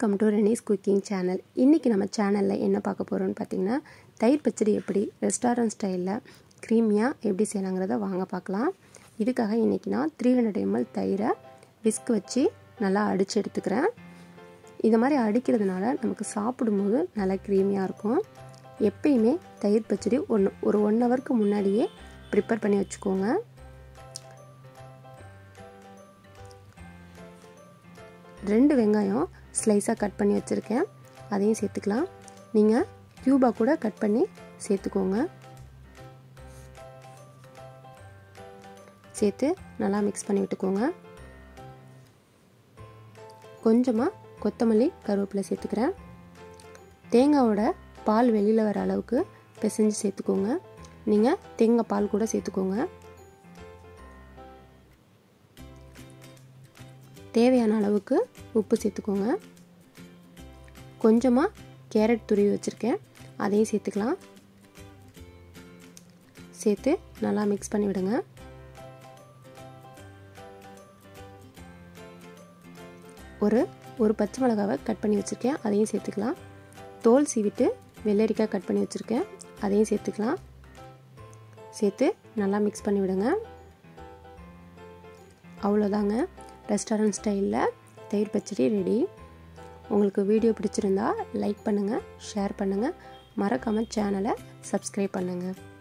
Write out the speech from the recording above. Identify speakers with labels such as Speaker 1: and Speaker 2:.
Speaker 1: welcome to Reni's cooking channel இன்றைக்கி நம்ம சேனலில் என்ன பார்க்க போகிறோம்னு பார்த்தீங்கன்னா தயிர் பச்சடி எப்படி ரெஸ்டாரண்ட் ஸ்டைலில் க்ரீமியாக எப்படி செய்யலாங்கிறத வாங்க பார்க்கலாம் இதுக்காக இன்றைக்கி நான் த்ரீ ஹண்ட்ரட் எம்எல் தயிரை விஸ்க் வச்சு நல்லா அடித்து எடுத்துக்கிறேன் இது மாதிரி அடிக்கிறதுனால நமக்கு சாப்பிடும்போது நல்லா க்ரீமியாக இருக்கும் எப்பயுமே தயிர் பச்சடி ஒன்று ஒரு ஒன் ஹவருக்கு முன்னாடியே ப்ரிப்பேர் பண்ணி வச்சுக்கோங்க ரெண்டு வெங்காயம் ஸ்லைஸாக கட் பண்ணி வச்சுருக்கேன் அதையும் சேர்த்துக்கலாம் நீங்கள் க்யூபாக கூட கட் பண்ணி சேர்த்துக்கோங்க சேர்த்து நல்லா மிக்ஸ் பண்ணி விட்டுக்கோங்க கொஞ்சமாக கொத்தமல்லி கருவேப்பிலை சேர்த்துக்கிறேன் தேங்காவோட பால் வெளியில் வர அளவுக்கு பிசைஞ்சு சேர்த்துக்கோங்க நீங்கள் தேங்காய் பால் கூட சேர்த்துக்கோங்க தேவையான அளவுக்கு உப்பு சேர்த்துக்கோங்க கொஞ்சமாக கேரட் துருவி வச்சுருக்கேன் அதையும் சேர்த்துக்கலாம் சேர்த்து நல்லா மிக்ஸ் பண்ணி விடுங்க ஒரு ஒரு பச்சை மிளகாவை கட் பண்ணி வச்சுருக்கேன் அதையும் சேர்த்துக்கலாம் தோல் சீவிட்டு வெள்ளரிக்காய் கட் பண்ணி வச்சுருக்கேன் அதையும் சேர்த்துக்கலாம் சேர்த்து நல்லா மிக்ஸ் பண்ணி விடுங்க அவ்வளோதாங்க ரெஸ்டாரண்ட் ஸ்டைலில் தயிர் பச்சடி ரெடி உங்களுக்கு வீடியோ பிடிச்சிருந்தா லைக் பண்ணுங்கள் ஷேர் பண்ணுங்கள் மறக்காமல் சேனலை சப்ஸ்கிரைப் பண்ணுங்கள்